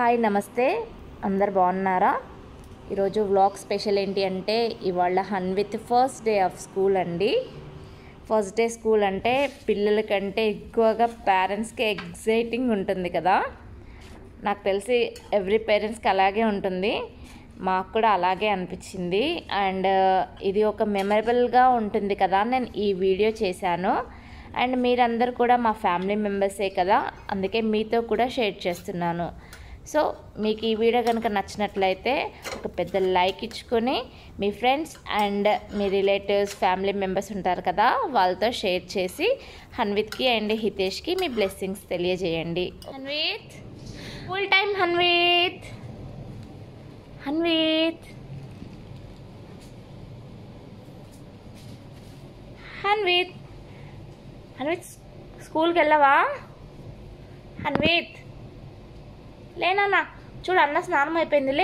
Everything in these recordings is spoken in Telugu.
హాయ్ నమస్తే అందరు బాగున్నారా ఈరోజు వ్లాగ్ స్పెషల్ ఏంటి అంటే ఇవాళ Hanvith first day of school అండి ఫస్ట్ డే స్కూల్ అంటే పిల్లలకంటే ఎక్కువగా పేరెంట్స్కి ఎగ్జైటింగ్ ఉంటుంది కదా నాకు తెలిసి ఎవ్రీ పేరెంట్స్కి అలాగే ఉంటుంది మాకు కూడా అలాగే అనిపించింది అండ్ ఇది ఒక మెమరబుల్గా ఉంటుంది కదా నేను ఈ వీడియో చేశాను అండ్ మీరందరూ కూడా మా ఫ్యామిలీ మెంబర్సే కదా అందుకే మీతో కూడా షేర్ చేస్తున్నాను సో మీకు ఈ వీడియో కనుక నచ్చినట్లయితే ఒక పెద్ద లైక్ ఇచ్చుకొని మీ ఫ్రెండ్స్ అండ్ మీ రిలేటివ్స్ ఫ్యామిలీ మెంబర్స్ ఉంటారు కదా వాళ్ళతో షేర్ చేసి హన్విత్కి అండ్ హితేష్కి మీ బ్లెస్సింగ్స్ తెలియజేయండి హన్విత్ ఫుల్ టైం హన్విత్ హన్విత్ హన్విత్ హన్విత్ స్కూల్కి వెళ్ళవా హన్విత్ లేనన్నా చూడు అన్న స్నానం అయిపోయిందిలే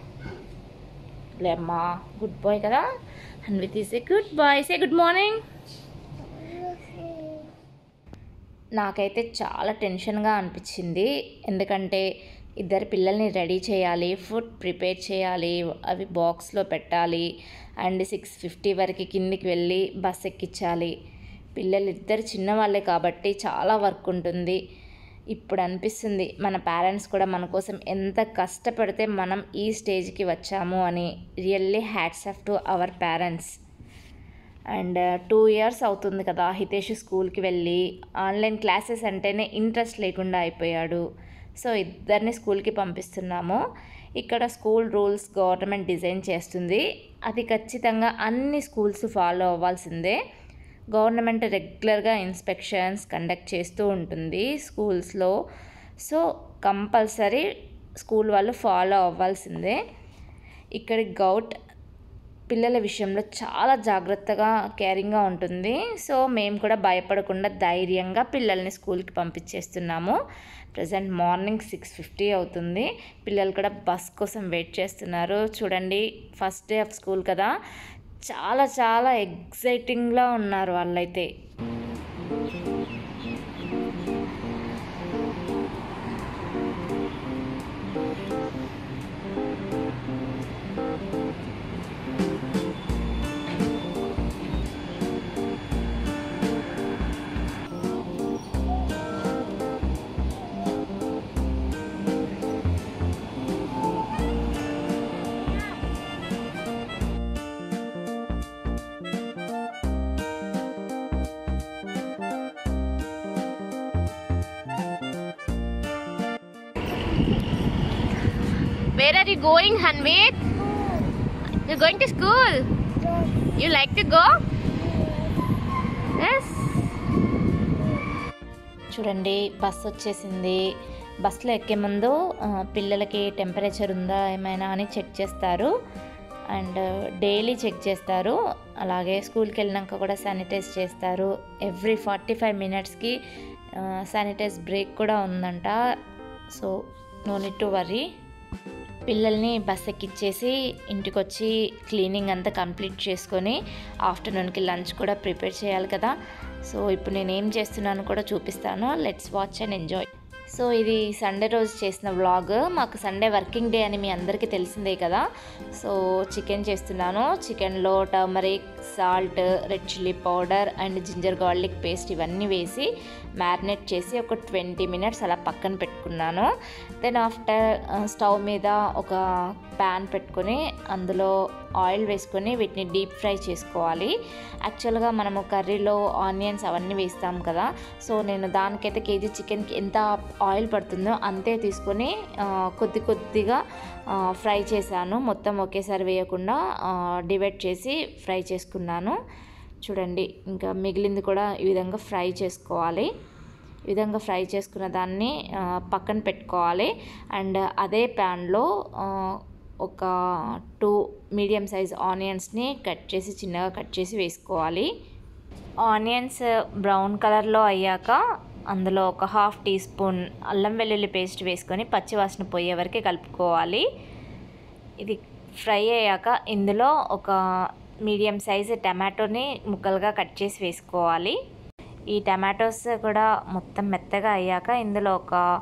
లే అమ్మా గుడ్ బాయ్ కదా Hanvith is a good boy say good morning నాకైతే చాలా టెన్షన్గా అనిపించింది ఎందుకంటే ఇద్దరు పిల్లల్ని రెడీ చేయాలి ఫుడ్ ప్రిపేర్ చేయాలి అవి బాక్స్లో పెట్టాలి అండ్ సిక్స్ ఫిఫ్టీ వరకు కిందికి వెళ్ళి బస్ ఎక్కించాలి పిల్లలు ఇద్దరు చిన్నవాళ్ళే కాబట్టి చాలా వర్క్ ఉంటుంది ఇప్పుడు అనిపిస్తుంది మన పేరెంట్స్ కూడా మన కోసం ఎంత కష్టపడితే మనం ఈ స్టేజ్కి వచ్చాము అని really hats off to our parents and two years అవుతుంది కదా హితేష్ స్కూల్కి వెళ్ళి ఆన్లైన్ క్లాసెస్ అంటేనే ఇంట్రెస్ట్ లేకుండా అయిపోయాడు సో ఇద్దరిని స్కూల్కి పంపిస్తున్నాము ఇక్కడ స్కూల్ రూల్స్ గవర్నమెంట్ డిజైన్ చేస్తుంది అది ఖచ్చితంగా అన్ని స్కూల్స్ ఫాలో అవ్వాల్సిందే గవర్నమెంట్ రెగ్యులర్గా ఇన్స్పెక్షన్స్ కండక్ట్ చేస్తూ ఉంటుంది స్కూల్స్లో సో కంపల్సరీ స్కూల్ వాళ్ళు ఫాలో అవ్వాల్సిందే ఇక్కడి గౌట్ పిల్లల విషయంలో చాలా జాగ్రత్తగా కేరింగ్గా ఉంటుంది సో మేము కూడా భయపడకుండా ధైర్యంగా పిల్లల్ని స్కూల్కి పంపించేస్తున్నాము ప్రజెంట్ మార్నింగ్ సిక్స్ ఫిఫ్టీ అవుతుంది పిల్లలు కూడా బస్ కోసం వెయిట్ చేస్తున్నారు చూడండి ఫస్ట్ డే ఆఫ్ స్కూల్ కదా చాలా చాలా ఎగ్జైటింగ్గా ఉన్నారు వాళ్ళైతే Where are you going, Hanvit? You're going to school. You like to go? Yes. చూడండి బస్ వచ్చేసింది బస్సులో ఎక్కే ముందు ఆ, పిల్లలకి టెంపరేచర్ ఉందా ఏమైనా అని చెక్ చేస్తారు అండ్ డైలీ చెక్ చేస్తారు అలాగే స్కూల్కి వెళ్ళినాక కూడా శానిటైజ్ చేస్తారు ఎవ్రీ ఫార్టీ ఫైవ్ మినిట్స్కి శానిటైజ్ బ్రేక్ కూడా ఉందంట so no need to worry పిల్లల్ని బస్ ఎక్కిచ్చేసి ఇంటికి వచ్చి క్లీనింగ్ అంతా కంప్లీట్ చేసుకొని ఆఫ్టర్నూన్కి లంచ్ కూడా ప్రిపేర్ చేయాలి కదా సో ఇప్పుడు నేను ఏం చేస్తున్నాను కూడా చూపిస్తాను let's watch and enjoy so ఇది సండే రోజు చేసిన వ్లాగ్ మాకు సండే వర్కింగ్ డే అని మీ అందరికీ తెలిసిందే కదా సో చికెన్ చేస్తున్నాను చికెన్లో turmeric salt red chilli powder and ginger garlic paste ఇవన్నీ వేసి మ్యారినేట్ చేసి ఒక ట్వంటీ మినిట్స్ అలా పక్కన పెట్టుకున్నాను దెన్ ఆఫ్టర్ స్టవ్ మీద ఒక ప్యాన్ పెట్టుకొని అందులో ఆయిల్ వేసుకొని వీటిని డీప్ ఫ్రై చేసుకోవాలి యాక్చువల్గా మనము కర్రీలో ఆనియన్స్ అవన్నీ వేస్తాం కదా సో నేను దానికైతే కేజీ చికెన్కి ఎంత ఆయిల్ పడుతుందో అంతే తీసుకొని ఆ, కొద్ది కొద్దిగా ఆ, ఫ్రై చేశాను మొత్తం ఒకేసారి వేయకుండా ఆ, డివైడ్ చేసి ఫ్రై చేసుకున్నాను చూడండి ఇంకా మిగిలింది కూడా ఈ విధంగా ఫ్రై చేసుకోవాలి ఈ విధంగా ఫ్రై చేసుకున్న దాన్ని ఆ, పక్కన పెట్టుకోవాలి అండ్ అదే ప్యాన్లో ఒక టూ మీడియం సైజ్ ఆనియన్స్ని కట్ చేసి చిన్నగా కట్ చేసి వేసుకోవాలి ఆనియన్స్ బ్రౌన్ కలర్లో అయ్యాక అందులో ఒక హాఫ్ టీ స్పూన్ అల్లం వెల్లుల్లి పేస్ట్ వేసుకొని పచ్చివాసన పోయే వరకు కలుపుకోవాలి ఇది ఫ్రై అయ్యాక ఇందులో ఒక మీడియం సైజు టమాటోని ముక్కలుగా కట్ చేసి వేసుకోవాలి ఈ టమాటోస్ కూడా మొత్తం మెత్తగా అయ్యాక ఇందులో ఒక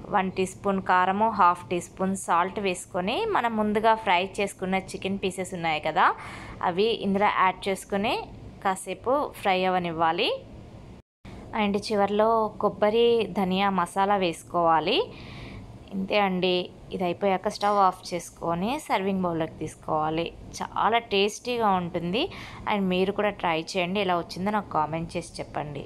వన్ టీ స్పూన్ కారము హాఫ్ టీ స్పూన్ సాల్ట్ వేసుకొని మనం ముందుగా ఫ్రై చేసుకున్న చికెన్ పీసెస్ ఉన్నాయి కదా అవి ఇందులో యాడ్ చేసుకొని కాసేపు ఫ్రై అవ్వనివ్వాలి అండ్ చివరిలో కొబ్బరి ధనియా మసాలా వేసుకోవాలి ఇంతే అండి ఇది అయిపోయాక స్టవ్ ఆఫ్ చేసుకొని సర్వింగ్ బౌల్లోకి తీసుకోవాలి చాలా టేస్టీగా ఉంటుంది అండ్ మీరు కూడా ట్రై చేయండి ఎలా వచ్చిందో నాకు కామెంట్ చేసి చెప్పండి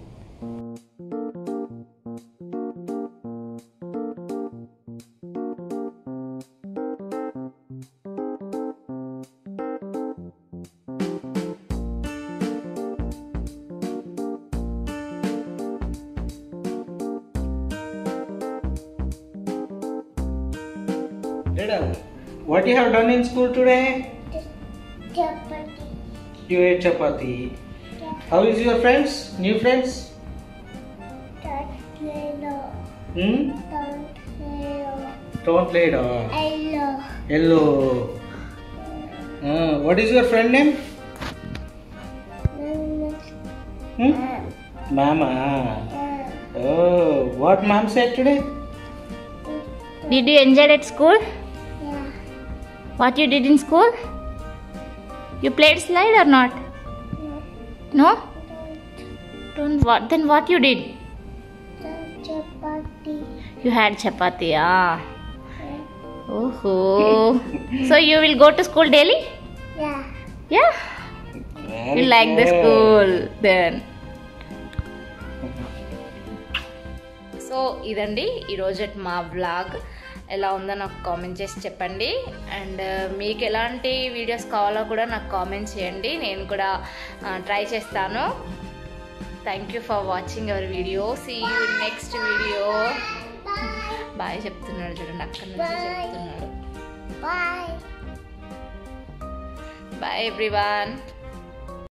Dada, what you have done in school today? Chapati. You ate chapati. How is your friends? New friends? Don't yellow. Hmm? Don't yellow. Don't play dog. Yellow. Yellow. Uh, what is your friend name? Hmm? Mama. Oh, what mom said today? Did you enjoy at school? Yeah. What you did in school? You played slide or not? No? Don't what then what you did? Don't chapati. You had chapati, ah. Oh. so you will go to school daily? Yeah. Yeah. Very You like the good. school then. So ఇదండి ఈరోజు మా వ్లాగ్ ఎలా ఉందో నాకు కామెంట్ చేసి చెప్పండి అండ్ మీకు ఎలాంటి వీడియోస్ కావాలో కూడా నాకు కామెంట్ చేయండి నేను కూడా ట్రై చేస్తాను thank you for watching our video see you next video bye చెప్తున్నాడు చూడండి అక్కడి నుంచి Bye. చెప్తున్నాడు Bye. Bye everyone